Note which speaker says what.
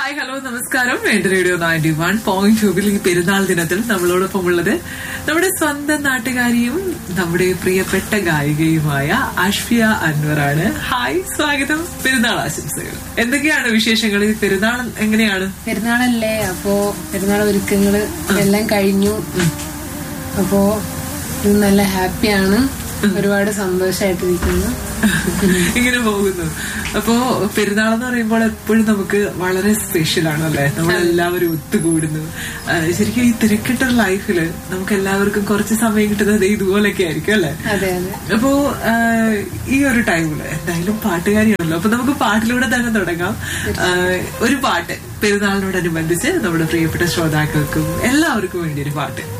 Speaker 1: hi hello നമസ്കാരം എന്റെ radio ninety one point ടൂവിൽ ഈ പെരുന്നാൾ ദിനത്തിൽ നമ്മളോടൊപ്പം ഉള്ളത് നമ്മുടെ സ്വന്തം നാട്ടുകാരിയും നമ്മുടെ പ്രിയപ്പെട്ട ഗായികയുമായ അഷ്ഫിയ അൻവറാണ് ഹായ് സ്വാഗതം പെരുന്നാൾ ആശംസകൾ എന്തൊക്കെയാണ് വിശേഷങ്ങൾ ഈ പെരുന്നാൾ എങ്ങനെയാണ്
Speaker 2: പെരുന്നാളല്ലേ അപ്പോ പെരുന്നാൾ ഒരുക്കങ്ങള് എല്ലാം കഴിഞ്ഞു അപ്പോ ഇത് നല്ല ഹാപ്പിയാണ് ഒരുപാട് സന്തോഷമായിട്ടിരിക്കുന്നു
Speaker 1: ഇങ്ങനെ പോകുന്നു അപ്പോ പെരുന്നാൾ എന്ന് പറയുമ്പോൾ എപ്പോഴും നമുക്ക് വളരെ സ്പെഷ്യൽ ആണ് അല്ലെ നമ്മളെല്ലാവരും ഒത്തുകൂടുന്നു ആ, ശരിക്കും ഈ തിരക്കിട്ട ലൈഫില് നമുക്ക് എല്ലാവർക്കും കുറച്ച് സമയം കിട്ടുന്നത് ഇതുപോലൊക്കെ ആയിരിക്കും അല്ലെ
Speaker 2: അതെ അതെ
Speaker 1: അപ്പോ ആ, ഈ ഒരു ടൈമില് എന്തായാലും പാട്ടുകാരിയാണല്ലോ അപ്പൊ നമുക്ക് പാട്ടിലൂടെ തന്നെ തുടങ്ങാം ആ, ഒരു പാട്ട് പെരുന്നാളിനോടനുബന്ധിച്ച് നമ്മുടെ പ്രിയപ്പെട്ട ശ്രോതാക്കൾക്കും എല്ലാവർക്കും വേണ്ടി ഒരു പാട്ട്